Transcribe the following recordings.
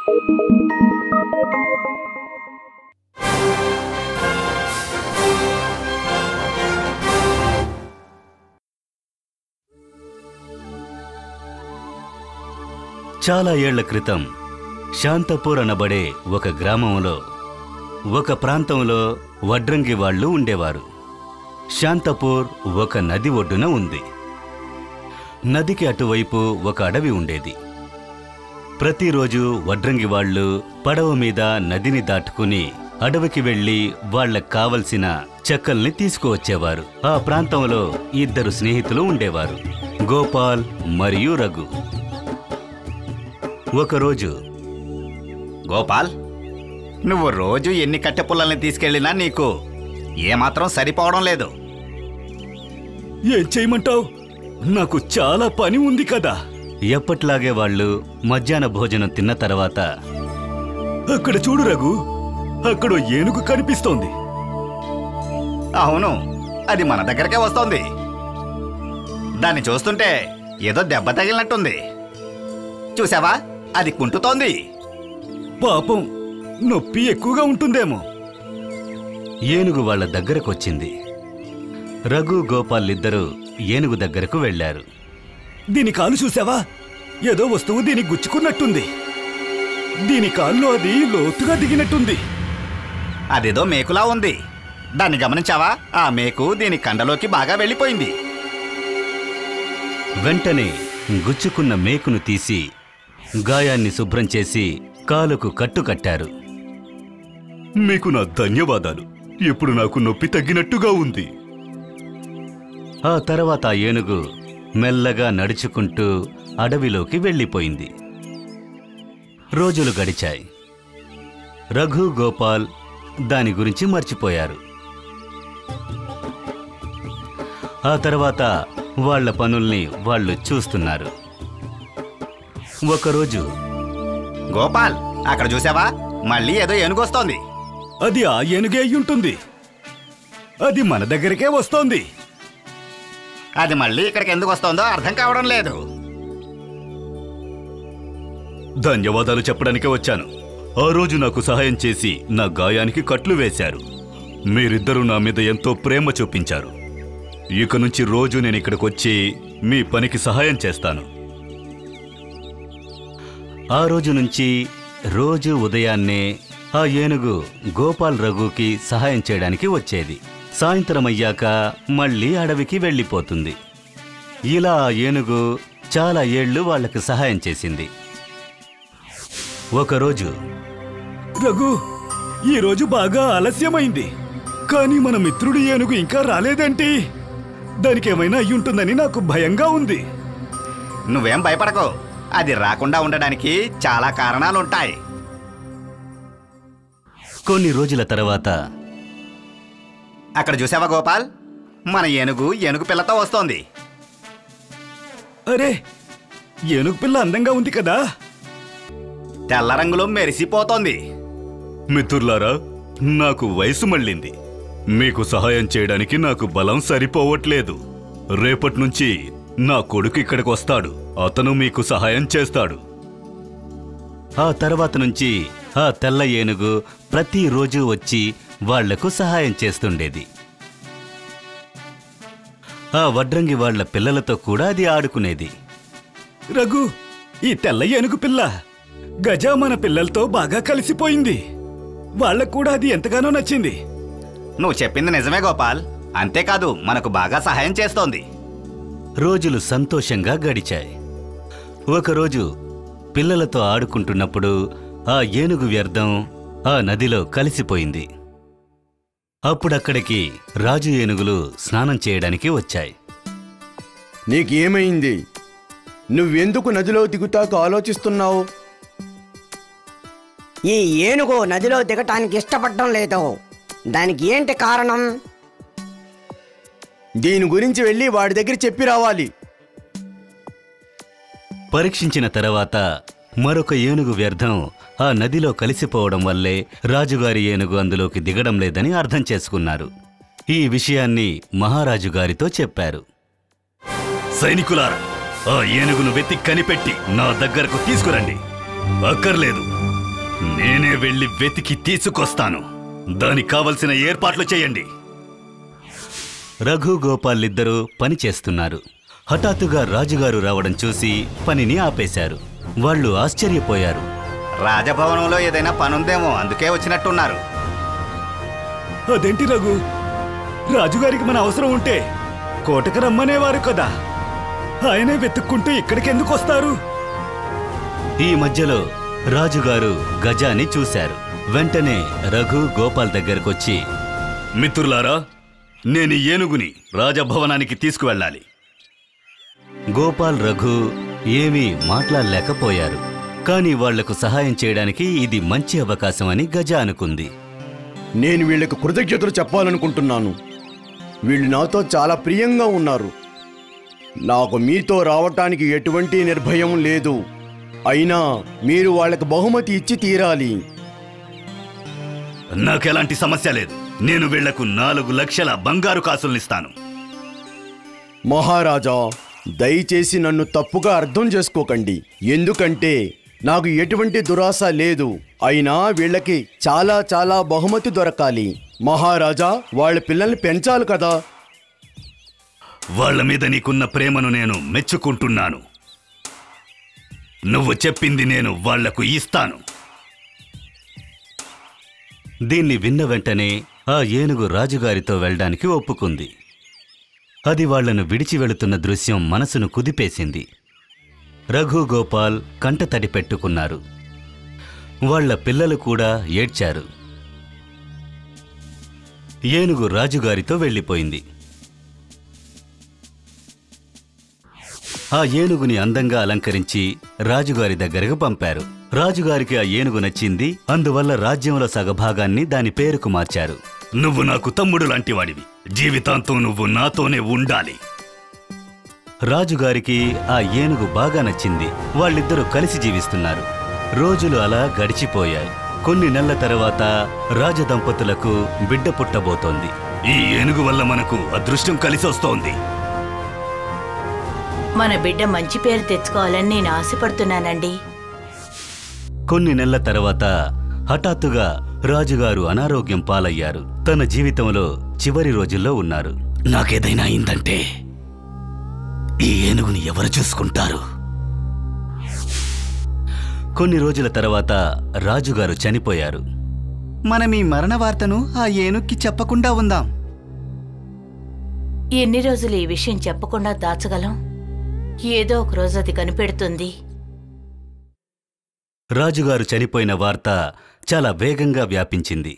చాలా ఏళ్ల క్రితం శాంతపూర్ అనబడే ఒక గ్రామంలో ఒక ప్రాంతంలో వడ్రంగి వాళ్ళు ఉండేవారు శాంతపూర్ ఒక నది ఒడ్డున ఉంది నదికి అటువైపు ఒక అడవి ఉండేది ప్రతిరోజు వడ్రంగి వాళ్ళు పడవ మీద నదిని దాటుకుని అడవికి వెళ్లి వాళ్ళకు కావలసిన చెక్కల్ని తీసుకువచ్చేవారు ఆ ప్రాంతంలో ఇద్దరు స్నేహితులు ఉండేవారు గోపాల్ మరియు రఘు ఒకరోజు గోపాల్ నువ్వు రోజు ఎన్ని కట్టె పుల్లల్ని తీసుకెళ్ళినా నీకు ఏమాత్రం సరిపోవడం లేదు ఏం చేయమంటావు నాకు చాలా పని ఉంది కదా ఎప్పట్లాగే వాళ్ళు మధ్యాహ్న భోజనం తిన్న తర్వాత అక్కడ చూడు రఘు అక్కడ ఏనుగు కనిపిస్తోంది అవును అది మన దగ్గరకే వస్తోంది దాన్ని చూస్తుంటే ఏదో దెబ్బ తగిలినట్టుంది చూసావా అది కుంటుతోంది పాపం నొప్పి ఎక్కువగా ఉంటుందేమో ఏనుగు వాళ్ళ దగ్గరకొచ్చింది రఘు గోపాల్ ఇద్దరు ఏనుగు దగ్గరకు వెళ్లారు దీని కాలు చూసావా ఏదో వస్తువు దీని గుచ్చుకున్నట్టుంది దీని కాల్లో అది లోతుగా దిగినట్టుంది అదేదో మేకులా ఉంది దాన్ని గమనించావా ఆ మేకు దీని కండలోకి బాగా వెళ్ళిపోయింది వెంటనే గుచ్చుకున్న మేకును తీసి గాయాన్ని శుభ్రం చేసి కాలుకు కట్టు కట్టారు మీకు నా ధన్యవాదాలు ఇప్పుడు నాకు నొప్పి తగ్గినట్టుగా ఉంది ఆ తర్వాత ఆ ఏనుగు మెల్లగా నడుచుకుంటూ అడవిలోకి వెళ్ళిపోయింది రోజులు గడిచాయి రఘు గోపాల్ దాని గురించి మర్చిపోయారు ఆ తర్వాత వాళ్ళ పనుల్ని వాళ్ళు చూస్తున్నారు ఒకరోజు గోపాల్ అక్కడ చూసావా మళ్ళీ ఏదో ఏనుగొస్తోంది అది ఆ ఏనుగే అయ్యుంటుంది అది మన దగ్గరికే వస్తోంది అది మళ్ళీ ఇక్కడికి ఎందుకు వస్తోందో అర్థం కావడం లేదు ధన్యవాదాలు చెప్పడానికే వచ్చాను ఆ రోజు నాకు సహాయం చేసి నా గాయానికి కట్లు వేశారు మీరిద్దరూ నా మీద ఎంతో ప్రేమ చూపించారు ఇక నుంచి రోజు నేను ఇక్కడికి వచ్చి మీ పనికి సహాయం చేస్తాను ఆ రోజు నుంచి రోజు ఉదయాన్నే ఆ ఏనుగు గోపాల్ రఘుకి సహాయం చేయడానికి వచ్చేది సాయంత్రం అయ్యాక మళ్ళీ అడవికి వెళ్ళిపోతుంది ఇలా ఆ ఏనుగు చాలా ఏళ్ళు వాళ్ళకి సహాయం చేసింది ఒకరోజు రఘు ఈరోజు బాగా ఆలస్యమైంది కానీ మన మిత్రుడు ఏనుగు ఇంకా రాలేదేంటి దానికేమైనా అయ్యుంటుందని నాకు భయంగా ఉంది నువ్వేం భయపడకు అది రాకుండా ఉండడానికి చాలా కారణాలుంటాయి కొన్ని రోజుల తర్వాత అక్కడ చూసావా గోపాల్ మన ఏనుగు ఏనుగు పిల్లతో వస్తోంది అరే ఏనుగు పిల్ల అందంగా ఉంది కదా తెల్ల రంగులో మెరిసిపోతోంది మిత్రులారా నాకు వయసు మళ్ళింది మీకు సహాయం చేయడానికి నాకు బలం సరిపోవట్లేదు రేపటి నుంచి నా కొడుకు ఇక్కడికి వస్తాడు అతను మీకు సహాయం చేస్తాడు ఆ తర్వాత నుంచి ఆ తెల్ల ఏనుగు ప్రతిరోజు వచ్చి వాళ్లకు సహాయం చేస్తుండేది ఆ వడ్రంగి వాళ్ళ పిల్లలతో కూడా అది ఆడుకునేది రఘు ఈ తెల్ల ఏనుగు పిల్ల గజ మన పిల్లలతో బాగా కలిసిపోయింది వాళ్ళకు కూడా అది ఎంతగానో నచ్చింది నువ్వు చెప్పింది నిజమే గోపాల్ అంతేకాదు మనకు బాగా సహాయం చేస్తోంది రోజులు సంతోషంగా గడిచాయి ఒకరోజు పిల్లలతో ఆడుకుంటున్నప్పుడు ఆ ఏనుగు వ్యర్థం ఆ నదిలో కలిసిపోయింది అప్పుడక్కడికి రాజు ఏనుగులు స్నానం చేయడానికి వచ్చాయి నీకేమైంది నువ్వెందుకు నదిలో దిగుతాక ఆలోచిస్తున్నావు ఈ ఏనుగు నదిలో దిగటానికి ఇష్టపడటం లేదు దానికి ఏంటి కారణం దీని గురించి వెళ్ళి వాడి దగ్గర చెప్పి రావాలి పరీక్షించిన తర్వాత మరొక ఏనుగు వ్యర్థం ఆ నదిలో కలిసిపోవడం వల్లే రాజుగారి ఏనుగు అందులోకి దిగడం లేదని అర్థం చేసుకున్నారు ఈ విషయాన్ని మహారాజు గారితో చెప్పారు సైనికులారా ఆ ఏనుగును వెతికి కనిపెట్టి నా దగ్గరకు తీసుకురండి అక్కర్లేదు నేనే వెళ్ళి వెతికి తీసుకొస్తాను దానికి కావలసిన ఏర్పాట్లు చేయండి రఘు గోపాలిద్దరూ పని చేస్తున్నారు హఠాత్తుగా రాజుగారు రావడం చూసి పనిని ఆపేశారు వాళ్ళు ఆశ్చర్యపోయారు రాజభవనంలో ఏదైనా పనుందేమో అందుకే వచ్చినట్టున్నారు అదేంటి రఘు రాజుగారికి మన అవసరం ఉంటే కోటకు రమ్మనేవారు కదా ఆయనే వెతుక్కుంటూ ఇక్కడికి ఎందుకు వస్తారు ఈ మధ్యలో రాజుగారు గజాని చూశారు వెంటనే రఘు గోపాల్ దగ్గరకొచ్చి మిత్రులారా నేను ఈ ఏనుగుని రాజభవనానికి తీసుకువెళ్ళాలి గోపాల్ రఘు ఏమీ మాట్లాడలేకపోయారు కానీ వాళ్లకు సహాయం చేయడానికి ఇది మంచి అవకాశం అని గజ అనుకుంది నేను వీళ్ళకి కృతజ్ఞతలు చెప్పాలనుకుంటున్నాను వీళ్ళు నాతో చాలా ప్రియంగా ఉన్నారు నాకు మీతో రావటానికి ఎటువంటి నిర్భయం లేదు అయినా మీరు వాళ్ళకి బహుమతి ఇచ్చి తీరాలి నాకెలాంటి సమస్య లేదు నేను వీళ్లకు నాలుగు లక్షల బంగారు కాసుల్నిస్తాను మహారాజా దయచేసి నన్ను తప్పుగా అర్థం చేసుకోకండి ఎందుకంటే నాకు ఎటువంటి దురాశ లేదు అయినా వీళ్ళకి చాలా చాలా బహుమతి దొరకాలి మహారాజా వాళ్ళ పిల్లల్ని పెంచాలి కదా వాళ్ళ మీద నీకున్న ప్రేమను నేను మెచ్చుకుంటున్నాను నువ్వు చెప్పింది నేను వాళ్లకు ఇస్తాను దీన్ని విన్న వెంటనే ఆ ఏనుగు రాజుగారితో వెళ్ళడానికి ఒప్పుకుంది అది వాళ్లను విడిచి వెళుతున్న దృశ్యం మనసును కుదిపేసింది రఘు గోపాల్ కంటతడి పెట్టుకున్నారు వాళ్ళ పిల్లలు కూడా ఏడ్చారు ఏనుగు రాజుగారితో వెళ్ళిపోయింది ఆ ఏనుగుని అందంగా అలంకరించి రాజుగారి దగ్గరకు పంపారు రాజుగారికి ఆ ఏనుగు నచ్చింది అందువల్ల రాజ్యంలో సగభాగాన్ని దాని పేరుకు మార్చారు నువ్వు నాకు తమ్ముడు లాంటివాడివి జీవితాంతం నువ్వు నాతోనే ఉండాలి రాజుగారికి ఆ ఏనుగు బాగా నచ్చింది వాళ్ళిద్దరూ కలిసి జీవిస్తున్నారు రోజులు అలా గడిచిపోయాయి కొన్ని నెలల తర్వాత రాజదంపతులకు బిడ్డ పుట్టబోతోంది ఈ ఏనుగు వల్ల మనకు అదృష్టం కలిసి వస్తోంది మన బిడ్డ మంచి పేరు తెచ్చుకోవాలని నేను ఆశపడుతున్నానండి కొన్ని నెలల తర్వాత హఠాత్తుగా రాజుగారు అనారోగ్యం పాలయ్యారు తన జీవితంలో చివరి రోజుల్లో ఉన్నారు నాకేదైనా అయిందంటే ఈ ఏనుగుని ఎవరు చూసుకుంటారు కొన్ని రోజుల తర్వాత రాజుగారు చనిపోయారు మనం ఈ మరణ వార్తను ఆ ఏనుక్కి చెప్పకుండా ఉందాం ఎన్ని రోజులు ఈ విషయం చెప్పకుండా దాచగలం ఏదో ఒక రోజు అది కనిపెడుతుంది రాజుగారు చనిపోయిన వార్త చాలా వేగంగా వ్యాపించింది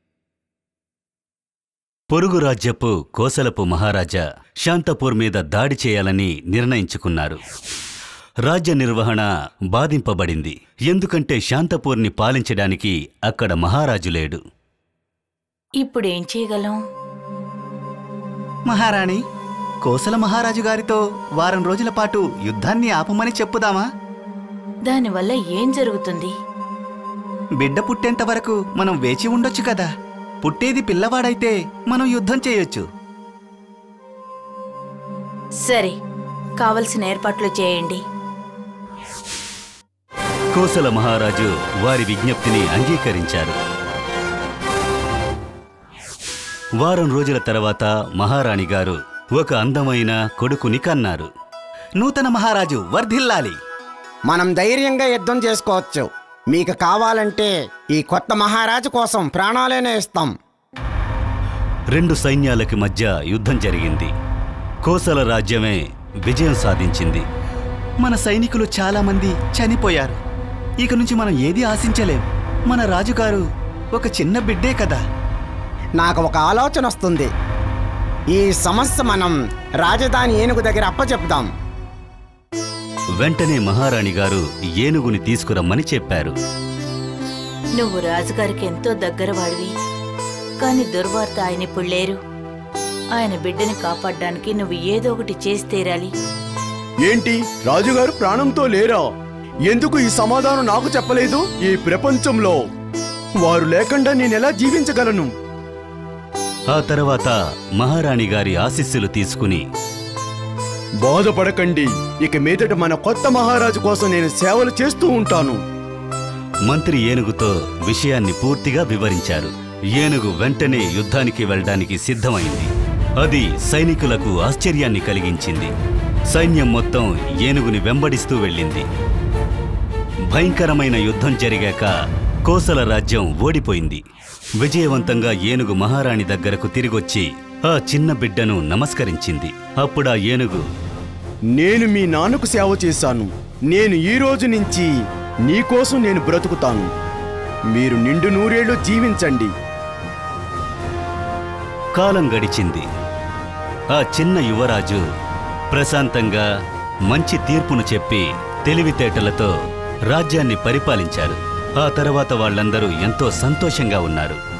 పొరుగు రాజ్యపు కోసలపు మహారాజా శాంతపూర్ మీద దాడి చేయాలని నిర్ణయించుకున్నారు రాజ్య నిర్వహణ బాధింపబడింది ఎందుకంటే శాంతపూర్ని పాలించడానికి అక్కడ మహారాజు లేడు ఇప్పుడు ఏం చేయగలం మహారాణి కోసల మహారాజు గారితో వారం రోజుల పాటు యుద్ధాన్ని ఆపమని చెప్పుదామా దానివల్ల ఏం జరుగుతుంది బిడ్డ పుట్టేంత వరకు మనం వేచి ఉండొచ్చు కదా పుట్టేది పిల్లవాడైతే మనం యుద్ధం చేయొచ్చు సరే కావలసిన ఏర్పాట్లు చేయండి కోసల మహారాజు వారి విజ్ఞప్తిని అంగీకరించారు వారం రోజుల తర్వాత మహారాణి గారు ఒక అందమైన కొడుకుని కన్నారు నూతన మహారాజు వర్ధిల్లాలి మనం ధైర్యంగా యుద్ధం చేసుకోవచ్చు మీకు కావాలంటే ఈ కొత్త మహారాజు కోసం ప్రాణాలైనా ఇస్తాం రెండు సైన్యాలకి మధ్య యుద్ధం జరిగింది కోసల రాజ్యమే విజయం సాధించింది మన సైనికులు చాలా మంది చనిపోయారు ఇక నుంచి మనం ఏది ఆశించలేం మన రాజుగారు ఒక చిన్న బిడ్డే కదా నాకు ఒక ఆలోచన వస్తుంది ఈ సమస్య మనం రాజధాని ఏనుగు దగ్గర అప్పచెప్దాం వెంటనే మహారాణి గారు ఏనుగుని తీసుకురమ్మని చెప్పారు నువ్వు రాజుగారికి ఎంతో దగ్గర వాడివి కాని దుర్వార్త ఆయన ఇప్పుడు లేరు ఆయన బిడ్డని కాపాడడానికి నువ్వు ఏదో ఒకటి చేసి తీరాలి ఏంటి రాజుగారు ప్రాణంతో లేరా ఎందుకు ఈ సమాధానం నాకు చెప్పలేదు ఈ ప్రపంచంలో వారు లేకుండా నేనెలా జీవించగలను ఆ తర్వాత మహారాణి గారి ఆశీస్సులు తీసుకుని బాధపడకండి ఇక మీదట మన కొత్త మహారాజు కోసం నేను సేవలు చేస్తూ ఉంటాను మంత్రి ఏనుగుతో విషయాన్ని పూర్తిగా వివరించారు ఏనుగు వెంటనే యుద్ధానికి వెళ్ళడానికి సిద్ధమైంది అది సైనికులకు ఆశ్చర్యాన్ని కలిగించింది సైన్యం మొత్తం ఏనుగుని వెంబడిస్తూ వెళ్ళింది భయంకరమైన యుద్ధం జరిగాక కోసల రాజ్యం ఓడిపోయింది విజయవంతంగా ఏనుగు మహారాణి దగ్గరకు తిరిగొచ్చి ఆ చిన్న బిడ్డను నమస్కరించింది అప్పుడా ఏనుగు నేను మీ నాన్నకు సేవ చేశాను నేను ఈ రోజు నుంచి నీకోసం నేను బ్రతుకుతాను మీరు నిండు నూరేళ్లు జీవించండి కాలం గడిచింది ఆ చిన్న యువరాజు ప్రశాంతంగా మంచి తీర్పును చెప్పి తెలివితేటలతో రాజ్యాన్ని పరిపాలించారు ఆ తర్వాత వాళ్ళందరూ ఎంతో సంతోషంగా ఉన్నారు